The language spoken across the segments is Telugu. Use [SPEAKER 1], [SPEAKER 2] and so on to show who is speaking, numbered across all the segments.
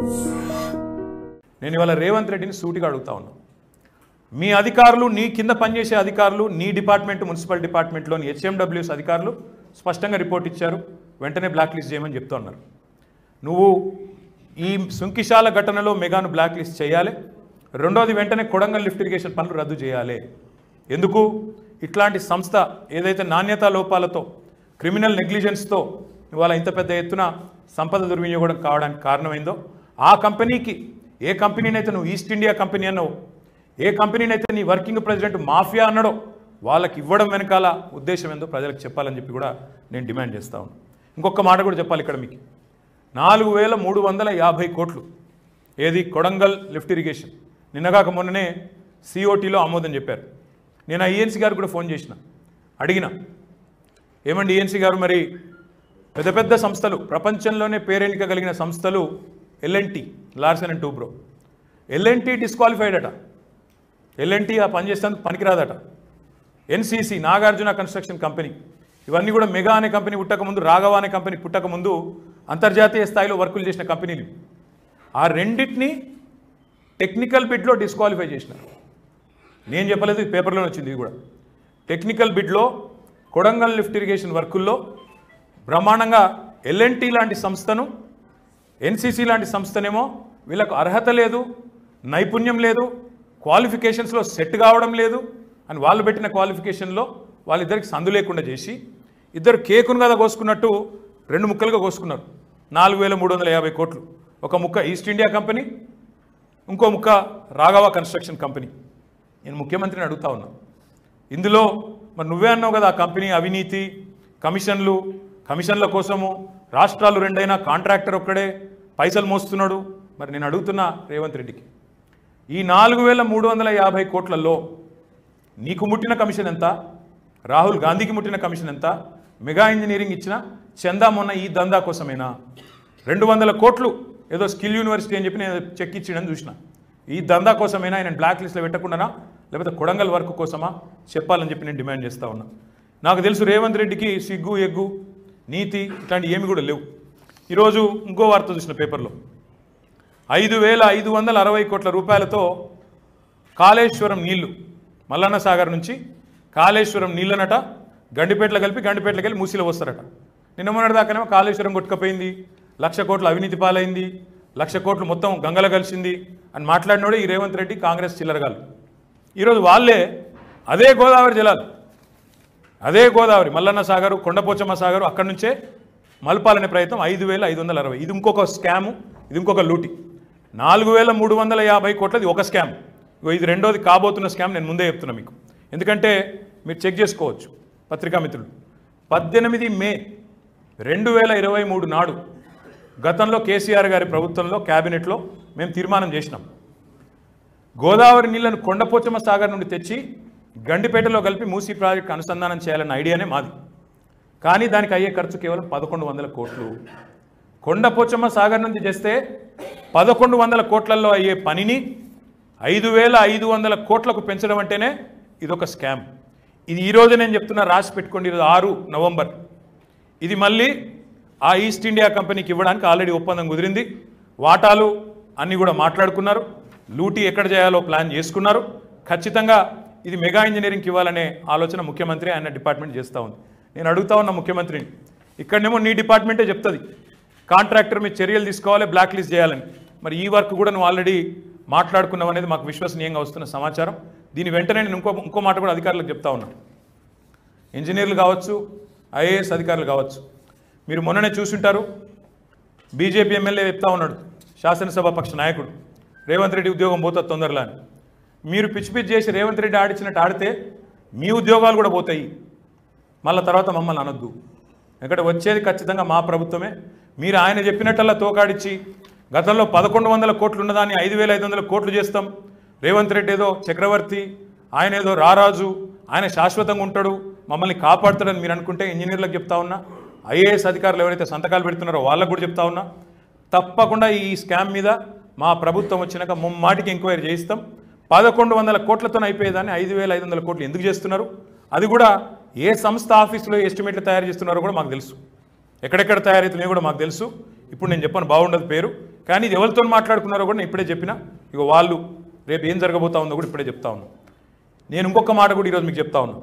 [SPEAKER 1] నేను ఇవాళ రేవంత్ రెడ్డిని సూటిగా అడుగుతా ఉన్నా మీ అధికారులు నీ కింద పనిచేసే అధికారులు నీ డిపార్ట్మెంట్ మున్సిపల్ డిపార్ట్మెంట్లోని హెచ్ఎండబ్ల్యూఎస్ అధికారులు స్పష్టంగా రిపోర్ట్ ఇచ్చారు వెంటనే బ్లాక్ లిస్ట్ చేయమని చెప్తా ఉన్నారు నువ్వు ఈ సుంకిశాల ఘటనలో మెగాను బ్లాక్ లిస్ట్ చేయాలి రెండోది వెంటనే కొడంగల్ లిఫ్ట్ ఇరిగేషన్ పనులు రద్దు చేయాలి ఎందుకు ఇట్లాంటి సంస్థ ఏదైతే నాణ్యతా లోపాలతో క్రిమినల్ నెగ్లిజెన్స్తో ఇవాళ ఇంత పెద్ద ఎత్తున సంపద దుర్వినియోగం కావడానికి కారణమైందో ఆ కంపెనీకి ఏ కంపెనీనైతే నువ్వు ఈస్ట్ ఇండియా కంపెనీ అన్నావు ఏ కంపెనీనైతే నీ వర్కింగ్ ప్రెసిడెంట్ మాఫియా అన్నాడో వాళ్ళకి ఇవ్వడం వెనకాల ఉద్దేశం ఏందో ప్రజలకు చెప్పాలని చెప్పి కూడా నేను డిమాండ్ చేస్తా ఉన్నాను ఇంకొక మాట కూడా చెప్పాలి ఇక్కడ మీకు నాలుగు వేల మూడు వందల యాభై కోట్లు ఏది కొడంగల్ లిఫ్ట్ ఇరిగేషన్ నిన్నగాక మొన్ననే సిఓటీలో ఆమోదం చెప్పారు నేను ఐఎన్సీ గారు కూడా ఫోన్ చేసిన అడిగిన ఏమండి ఈఎన్సీ గారు మరి పెద్ద పెద్ద సంస్థలు ప్రపంచంలోనే పేరెన్నిక కలిగిన సంస్థలు L N T Larsen and Toubro L N T disqualified అట ఎల్ఎన్టీ ఆ పని చేసేందుకు పనికిరాదట ఎన్సీసీ నాగార్జున కన్స్ట్రక్షన్ కంపెనీ ఇవన్నీ కూడా మెగా అనే కంపెనీ పుట్టకముందు రాఘవ అనే కంపెనీ పుట్టకముందు అంతర్జాతీయ స్థాయిలో వర్కులు చేసిన కంపెనీలు ఆ రెండింటిని టెక్నికల్ బిడ్లో డిస్క్వాలిఫై చేసినారు నేను చెప్పలేదు ఇది పేపర్లోనే వచ్చింది ఇది కూడా టెక్నికల్ బిడ్లో కొడంగల్ లిఫ్ట్ ఇరిగేషన్ వర్కుల్లో బ్రహ్మాండంగా ఎల్ఎన్టీ లాంటి సంస్థను ఎన్సీసీ లాంటి సంస్థనేమో వీళ్ళకు అర్హత లేదు నైపుణ్యం లేదు క్వాలిఫికేషన్స్లో సెట్ కావడం లేదు అని వాళ్ళు పెట్టిన క్వాలిఫికేషన్లో వాళ్ళిద్దరికి సందు లేకుండా చేసి ఇద్దరు కేకును కదా కోసుకున్నట్టు రెండు ముక్కలుగా కోసుకున్నారు నాలుగు వేల మూడు వందల యాభై కోట్లు ఒక ముక్క ఈస్ట్ ఇండియా కంపెనీ ఇంకో ముక్క రాఘవ కన్స్ట్రక్షన్ కంపెనీ నేను ముఖ్యమంత్రిని అడుగుతా ఉన్నా ఇందులో మరి నువ్వే అన్నావు కదా ఆ కంపెనీ అవినీతి కమిషన్లు కమిషన్ల కోసము రాష్ట్రాలు రెండైనా కాంట్రాక్టర్ ఒక్కడే పైసలు మోస్తున్నాడు మరి నేను అడుగుతున్నా రేవంత్ రెడ్డికి ఈ నాలుగు వేల మూడు వందల యాభై కోట్లలో నీకు ముట్టిన కమిషన్ ఎంత రాహుల్ గాంధీకి ముట్టిన కమిషన్ ఎంత మెగా ఇంజనీరింగ్ ఇచ్చిన చందా మొన్న ఈ దందా కోసమేనా రెండు వందల కోట్లు ఏదో స్కిల్ యూనివర్సిటీ అని చెప్పి నేను చెక్ ఇచ్చిండని చూసిన ఈ దందా కోసమేనా ఆయన బ్లాక్ లిస్ట్లో పెట్టకుండానా లేకపోతే కొడంగల్ వర్క్ కోసమా చెప్పాలని చెప్పి నేను డిమాండ్ చేస్తా ఉన్నా నాకు తెలుసు రేవంత్ రెడ్డికి సిగ్గు ఎగ్గు నీతి ఇట్లాంటి ఏమి కూడా లేవు ఈరోజు ఇంకో వార్త చూసిన పేపర్లో ఐదు వేల ఐదు వందల అరవై కోట్ల రూపాయలతో కాళేశ్వరం నీళ్లు మల్లన్న సాగర్ నుంచి కాళేశ్వరం నీళ్ళనట గండిపేటలో కలిపి గండిపేటలోకి వెళ్ళి మూసిలో వస్తారట నిన్న మొన్నటి దాకానేమో కాళేశ్వరం కొట్టుకపోయింది లక్ష కోట్లు అవినీతి పాలైంది లక్ష కోట్లు మొత్తం గంగల కలిసింది అని మాట్లాడినోడే ఈ రేవంత్ రెడ్డి కాంగ్రెస్ చిల్లరగాలు ఈరోజు వాళ్ళే అదే గోదావరి జలాలు అదే గోదావరి మల్లన్న సాగరు కొండపోచమ్మ సాగరు అక్కడి నుంచే మలపాలనే ప్రయత్నం ఐదు వేల ఐదు వందల అరవై ఇది ఇంకొక స్కాము ఇది ఇంకొక లూటి నాలుగు వేల మూడు వందల యాభై కోట్లది ఒక స్కామ్ ఇగో ఇది రెండోది కాబోతున్న స్కామ్ నేను ముందే చెప్తున్నా మీకు ఎందుకంటే మీరు చెక్ చేసుకోవచ్చు పత్రికా మిత్రులు పద్దెనిమిది మే రెండు వేల ఇరవై మూడు నాడు గతంలో కేసీఆర్ గారి ప్రభుత్వంలో క్యాబినెట్లో మేము తీర్మానం చేసినాం గోదావరి నీళ్లను కొండపోచమ్మ సాగర్ నుండి తెచ్చి గండిపేటలో కలిపి మూసీ ప్రాజెక్టు అనుసంధానం చేయాలన్న ఐడియానే మాది కానీ దానికి అయ్యే ఖర్చు కేవలం పదకొండు వందల కోట్లు కొండపోచమ్మ సాగర్ నుంచి చేస్తే పదకొండు వందల కోట్లలో అయ్యే పనిని ఐదు వేల ఐదు వందల కోట్లకు పెంచడం అంటేనే ఇదొక స్కామ్ ఇది ఈరోజు నేను చెప్తున్నా రాసి పెట్టుకోండి ఈరోజు ఆరు నవంబర్ ఇది మళ్ళీ ఆ ఈస్ట్ ఇండియా కంపెనీకి ఇవ్వడానికి ఆల్రెడీ ఒప్పందం కుదిరింది వాటాలు అన్నీ కూడా మాట్లాడుకున్నారు లూటీ ఎక్కడ చేయాలో ప్లాన్ చేసుకున్నారు ఖచ్చితంగా ఇది మెగా ఇంజనీరింగ్కి ఇవ్వాలనే ఆలోచన ముఖ్యమంత్రి ఆయన డిపార్ట్మెంట్ చేస్తూ ఉంది నేను అడుగుతా ఉన్న ముఖ్యమంత్రిని ఇక్కడనేమో నీ డిపార్ట్మెంటే చెప్తుంది కాంట్రాక్టర్ మీద చర్యలు తీసుకోవాలి బ్లాక్ లిస్ట్ చేయాలని మరి ఈ వర్క్ కూడా నువ్వు ఆల్రెడీ మాట్లాడుకున్నావు అనేది మాకు విశ్వసనీయంగా వస్తున్న సమాచారం దీని వెంటనే నేను ఇంకో ఇంకో మాట కూడా అధికారులకు చెప్తా ఉన్నాను ఇంజనీర్లు కావచ్చు ఐఏఎస్ అధికారులు కావచ్చు మీరు మొన్ననే చూసుంటారు బీజేపీ ఎమ్మెల్యే చెప్తా ఉన్నాడు శాసనసభ పక్ష నాయకుడు రేవంత్ రెడ్డి ఉద్యోగం పోతుంది తొందరలో అని మీరు పిచ్చి పిచ్చి చేసి రేవంత్ రెడ్డి ఆడిచ్చినట్టు ఆడితే మీ ఉద్యోగాలు కూడా పోతాయి మళ్ళీ తర్వాత మమ్మల్ని అనొద్దు ఎందుకంటే వచ్చేది ఖచ్చితంగా మా ప్రభుత్వమే మీరు ఆయన చెప్పినట్టల్లా తోకాడిచ్చి గతంలో పదకొండు వందల కోట్లు ఉన్నదాన్ని ఐదు వేల ఐదు వందల కోట్లు చేస్తాం రేవంత్ రెడ్డి ఏదో చక్రవర్తి ఆయన ఏదో రారాజు ఆయన శాశ్వతంగా ఉంటాడు మమ్మల్ని కాపాడుతాడని మీరు అనుకుంటే ఇంజనీర్లకు చెప్తా ఉన్నా ఐఏఎస్ అధికారులు ఎవరైతే సంతకాలు పెడుతున్నారో వాళ్ళకు కూడా చెప్తా ఉన్నా తప్పకుండా ఈ స్కామ్ మీద మా ప్రభుత్వం వచ్చినాక ముమ్మాటికి ఎంక్వైరీ చేయిస్తాం పదకొండు వందల కోట్లతో అయిపోయేదాన్ని ఐదు వేల ఐదు వందల కోట్లు ఎందుకు చేస్తున్నారు అది కూడా ఏ సంస్థ ఆఫీసులో ఎస్టిమేట్లు తయారు చేస్తున్నారో కూడా మాకు తెలుసు ఎక్కడెక్కడ తయారవుతున్నాయో కూడా మాకు తెలుసు ఇప్పుడు నేను చెప్పను బాగుండదు పేరు కానీ ఇది ఎవరితో మాట్లాడుకున్నారో కూడా నేను ఇప్పుడే చెప్పిన ఇక వాళ్ళు రేపు ఏం జరగబోతా ఉందో కూడా ఇప్పుడే చెప్తా ఉన్నాను నేను ఇంకొక మాట కూడా ఈరోజు మీకు చెప్తా ఉన్నాను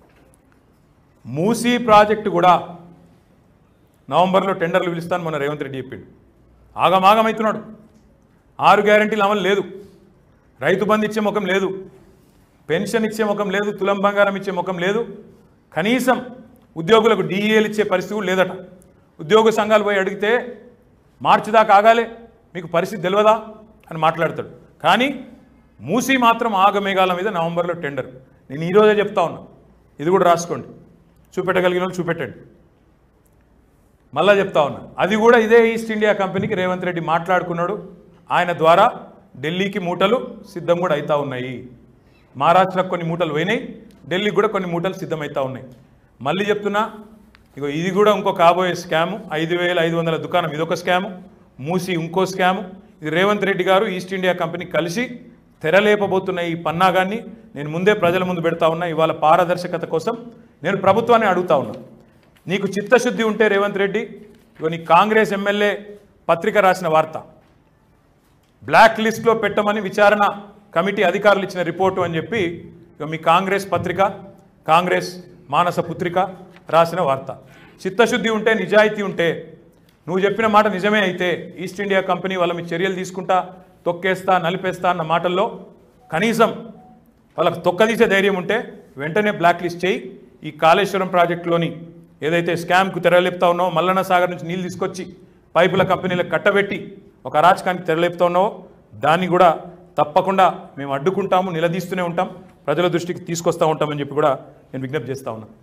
[SPEAKER 1] మూసీ ప్రాజెక్టు కూడా నవంబర్లో టెండర్లు పిలుస్తాను మన రేవంత్ రెడ్డి చెప్పిండు ఆగమాగమవుతున్నాడు ఆరు గ్యారంటీలు అమలు లేదు రైతు బంధు ఇచ్చే ముఖం లేదు పెన్షన్ ఇచ్చే ముఖం లేదు తులం బంగారం ఇచ్చే ముఖం లేదు కనీసం ఉద్యోగులకు డిఏలు ఇచ్చే పరిస్థితి కూడా లేదట ఉద్యోగ సంఘాలు పోయి అడిగితే మార్చి దాకా ఆగాలే మీకు పరిస్థితి తెలియదా అని మాట్లాడతాడు కానీ మూసి మాత్రం ఆగమేఘాల మీద నవంబర్లో టెండర్ నేను ఈరోజే చెప్తా ఉన్నా ఇది కూడా రాసుకోండి చూపెట్టగలిగిన వాళ్ళు చూపెట్టండి మళ్ళా చెప్తా ఉన్నా అది కూడా ఇదే ఈస్ట్ ఇండియా కంపెనీకి రేవంత్ రెడ్డి మాట్లాడుకున్నాడు ఆయన ద్వారా ఢిల్లీకి మూటలు సిద్ధం కూడా అవుతా ఉన్నాయి మహారాష్ట్రకు కొన్ని మూటలు పోయినాయి ఢిల్లీకి కూడా కొన్ని మూటలు సిద్ధమవుతా ఉన్నాయి మళ్ళీ చెప్తున్నా ఇగో ఇది కూడా ఇంకో కాబోయే స్కాము ఐదు వేల ఐదు వందల దుకాణం ఇదొక స్కాము మూసి ఇంకో స్కాము ఇది రేవంత్ రెడ్డి గారు ఈస్ట్ ఇండియా కంపెనీ కలిసి తెరలేపబోతున్న ఈ పన్నాగాన్ని నేను ముందే ప్రజల ముందు పెడతా ఉన్నా ఇవాళ పారదర్శకత కోసం నేను ప్రభుత్వాన్ని అడుగుతా ఉన్నా నీకు చిత్తశుద్ధి ఉంటే రేవంత్ రెడ్డి ఇగో నీ కాంగ్రెస్ ఎమ్మెల్యే పత్రిక రాసిన వార్త బ్లాక్ లిస్ట్లో పెట్టమని విచారణ కమిటీ అధికారులు ఇచ్చిన రిపోర్టు అని చెప్పి ఇక మీ కాంగ్రెస్ పత్రిక కాంగ్రెస్ మానస పుత్రిక రాసిన వార్త చిత్తశుద్ధి ఉంటే నిజాయితీ ఉంటే నువ్వు చెప్పిన మాట నిజమే అయితే ఈస్ట్ ఇండియా కంపెనీ వాళ్ళ మీ చర్యలు తీసుకుంటా తొక్కేస్తా నలిపేస్తా అన్న మాటల్లో కనీసం వాళ్ళకి తొక్కదీసే ధైర్యం ఉంటే వెంటనే బ్లాక్ లిస్ట్ చేయి ఈ కాళేశ్వరం ప్రాజెక్టులోని ఏదైతే స్కామ్కు తెరలేపుతా ఉన్నావో మల్లన్న సాగర్ నుంచి నీళ్ళు తీసుకొచ్చి పైపుల కంపెనీలకు కట్టబెట్టి ఒక అరాచకానికి తెరలేపుతా ఉన్నావో దాన్ని కూడా తప్పకుండా మేము అడ్డుకుంటాము నిలదీస్తూనే ఉంటాం ప్రజల దృష్టికి తీసుకొస్తూ ఉంటామని చెప్పి కూడా నేను విజ్ఞప్తి చేస్తా ఉన్నాను